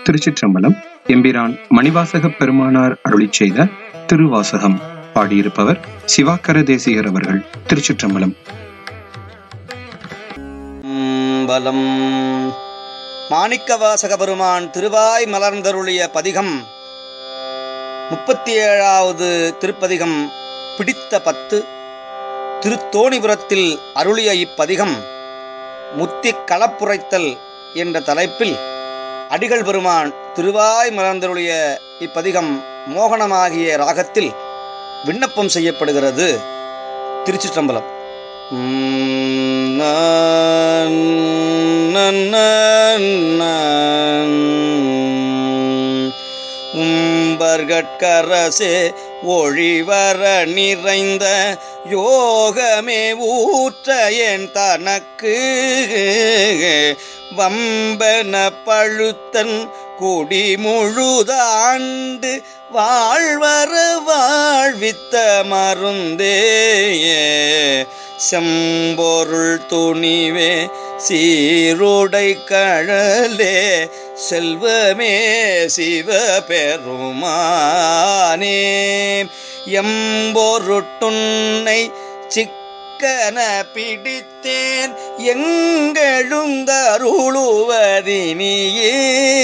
திருச்சிற்றம்பலம் எம்பிரான் மணிவாசக பெருமானார் அருளிச் செய்த திருவாசகம் பாடியிருப்பவர் சிவாக்கர தேசிகர் அவர்கள் திருச்சிற்றம்பலம் பலம் மாணிக்கவாசக பெருமான் திருவாய் மலர்ந்தருளிய பதிகம் முப்பத்தி ஏழாவது திருப்பதிகம் பிடித்த பத்து திருத்தோணிபுரத்தில் அருளிய இப்பதிகம் முத்திக் களப்புரைத்தல் என்ற தலைப்பில் அடிகள் பெருமான் திருவாய் மலர்ந்தருளிய இப்பதிகம் மோகனமாகிய ராகத்தில் விண்ணப்பம் செய்யப்படுகிறது திருச்சிற்றம்பலம் உம் நான் நான் நான் நான். உம்பர்கட்கரசே ஒழிவர நிறைந்த யோகமே ஊற்ற என் தனக்கு வம்பன பழுத்தன் குடி முழுதாண்டு வாழ்வர வாழ்வித்த மருந்தே செம்பொருள் துணிவே சீருடை கழலே செல்வமே சிவ பெருமானே எம்பொருட்டுன்னை சிக்கன பிடித்தேன் எங்களுந்தருளுவதினியே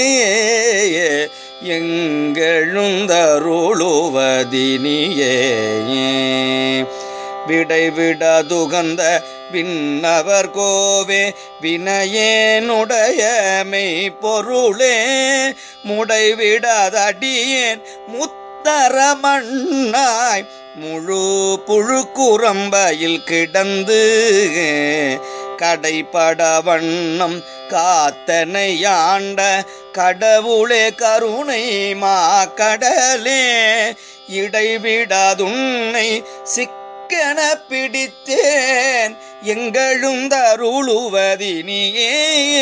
எங்களுந்தருளுவதினியே விடைவிடதுகந்த விண்ணவர் கோவே வினையேனுடைய மெய்ப்பொருளே முடைவிடாதடியேன் முத்தரமண்ணாய் முழு புழுக்குரம்பையில் கிடந்து கடைப்பட வண்ணம் காத்தனை ஆண்ட கடவுளே கருணை மா கடலே இடைவிடாதுன்னை சிக்கன பிடித்தேன் எங்களும் தருளுவதினியே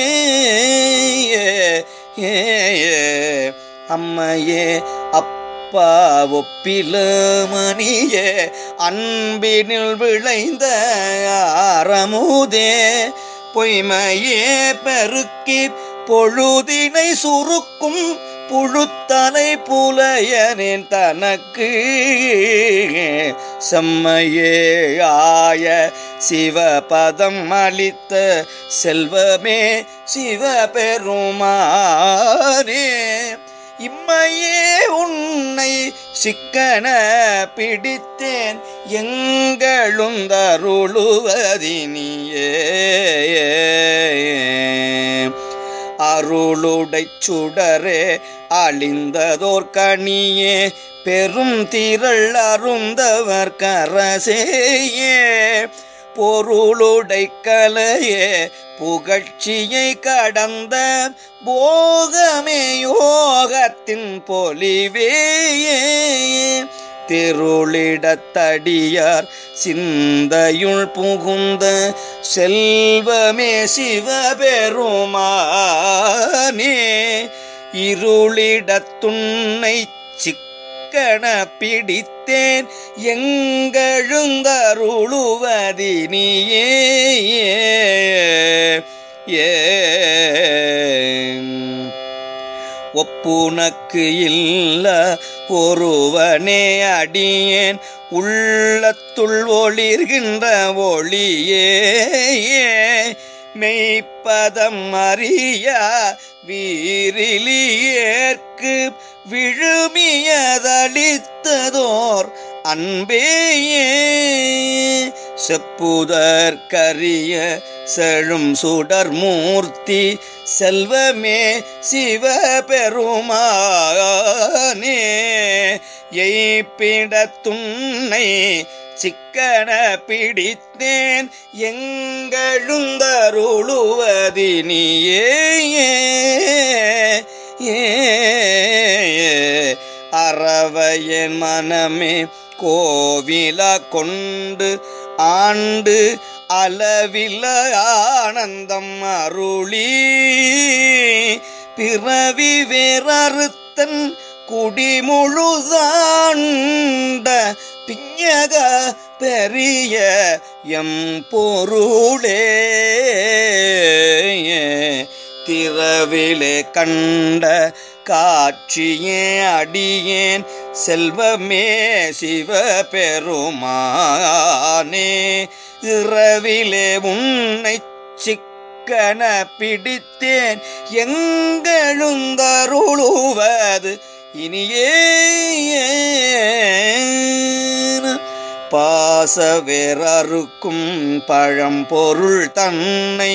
அம்மையே அப்பா ஒப்பிலமணியே அன்பினில் விளைந்த ஆரமுதே பொய்மையே பெருக்கி பொழுதினை சுருக்கும் புழுத்தலை புலையனின் தனக்கு செம்மையே ஆய சிவபதம் அளித்த செல்வமே சிவபெருமானே இம்மையே உன்னை சிக்கன பிடித்தேன் எங்களும் தருளுவதினியே அருளுடை சுடரே அழிந்ததோர் கனியே பெரும் திரள் அருந்தவர் கரசேயே பொருளுடை கலையே புகழ்ச்சியை கடந்த போகமே யோகத்தின் பொலிவேயே திருளிடத்தடியார் சிந்தையுள் புகுந்த செல்வமே சிவபெருமானே இருளிடத்துன்னை சிக்கன பிடித்தேன் எங்கழுந்தருளுவதினியே ஏ ஒப்புனக்கு இல்ல ஒருவனே அடியேன் உள்ளத்துள் ஒளிர்கின்ற ஒளியே மெய்ப்பதம் அறியா வீரிலியேற்கு விழுமியதளித்ததோர் அன்பேயே செப்புதற்கரிய செழும் சுடர் மூர்த்தி செல்வமே சிவபெருமானே எய்ப்பிடத்துன்னை சிக்கன பிடித்தேன் எங்களுந்தருளுவதினியே ஏ அறவையன் மனமே கோவில கொண்டு ஆண்டு அளவில ஆனந்தம் அருளி பிறவி வேறறுத்தன் குடிமுழுதாண்ட பிஞக பெரிய எம் பொருளே திரவிலே கண்ட காட்சியே அடியேன் செல்வமே சிவபெருமானே இரவிலே உன்னை சிக்கன பிடித்தேன் எங்கெழுந்தருளுவது இனியே பாசவேரறுக்கும் பழம்பொருள் தன்னை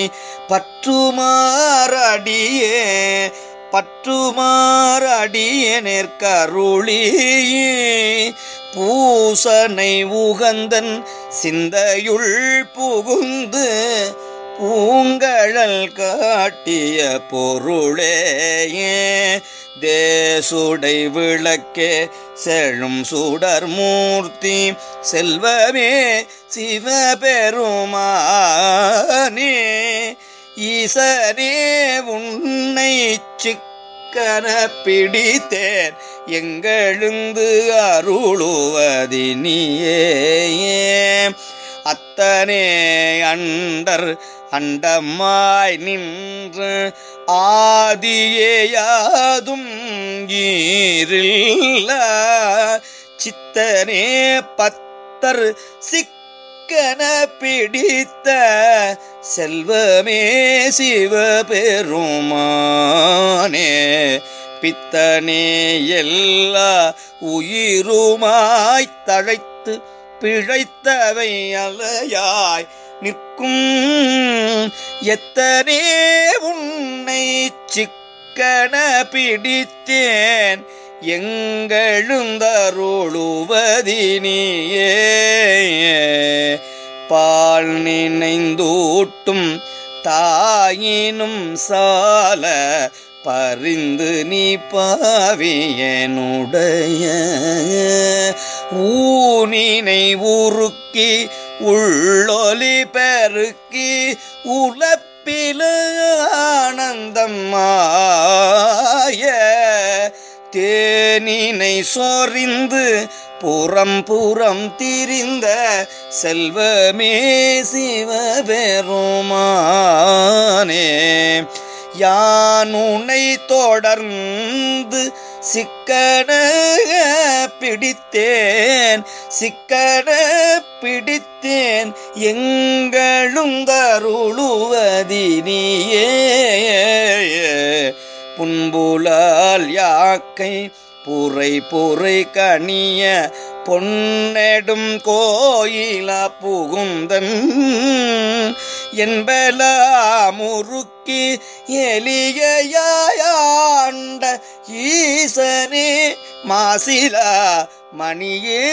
பற்றுமாறடியே பற்றுமாறடியே நேர்கருளியே பூசனை உகந்தன் சிந்தையுள் புகுந்து பூங்கழல் காட்டிய பொருளேயே தேசுடை விளக்கே செழும் சுடர் மூர்த்தி செல்வமே சிவபெருமானே ஈசனே உன்னை சிக்கன பிடித்தேன் எங்கெழுந்து அருளுவதினியே அத்தனே அண்டர் அண்டமாய் நின்று ஆதியேயாதும் ஈரில்ல சித்தனே பத்தர் சிக்கன பிடித்த செல்வமே சிவபெருமானே பித்தனே எல்லா உயிருமாய் தழைத்து பிழைத்தவை அலையாய் நிற்கும் எத்தனே உன்னை சிக்கன பிடித்தேன் எங்கெழுந்தருளுவதினியே பால் நினைந்தூட்டும் தாயினும் சால பரிந்து நீ பாவியனுடைய ஊனினை உருக்கி உள்ளொலி பெருக்கி உலப்பில ஆனந்தம் மாய தேனினை சொரிந்து புறம் புறம் திரிந்த செல்வமே சிவபெருமானே யான் உன்னை தொடர்ந்து சிக்கன பிடித்தேன் சிக்கன பிடித்தேன் எங்களும் தருளுவதினியே புன்புலால் யாக்கை புரை புரை கனிய பொன்னெடும் கோயில புகுந்தன் என்பலா முறுக்கி எலியாண்ட ஈசனே மாசிலா மணியே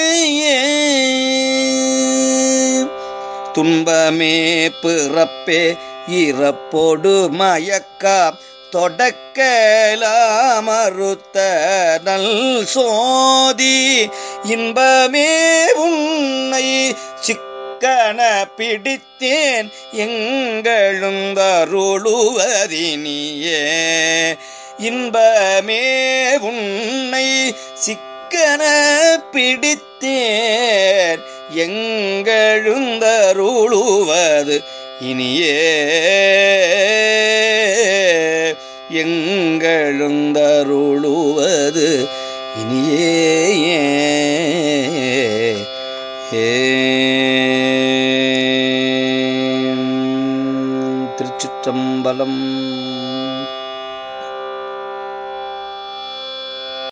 துன்பமே பிறப்பே இறப்பொடு மயக்கா தொடக்கலாமறுத்த நல் சோதி இன்பமே உன்னை சிக்கன பிடித்தேன் எங்களுந்தருளுவதினியே இன்பமே உன்னை சிக்கன பிடித்தேன் எங்களுந்தருளுவது இனியே எங்களுந்தருளுவது இனியே திருச்சிற்றம்பலம்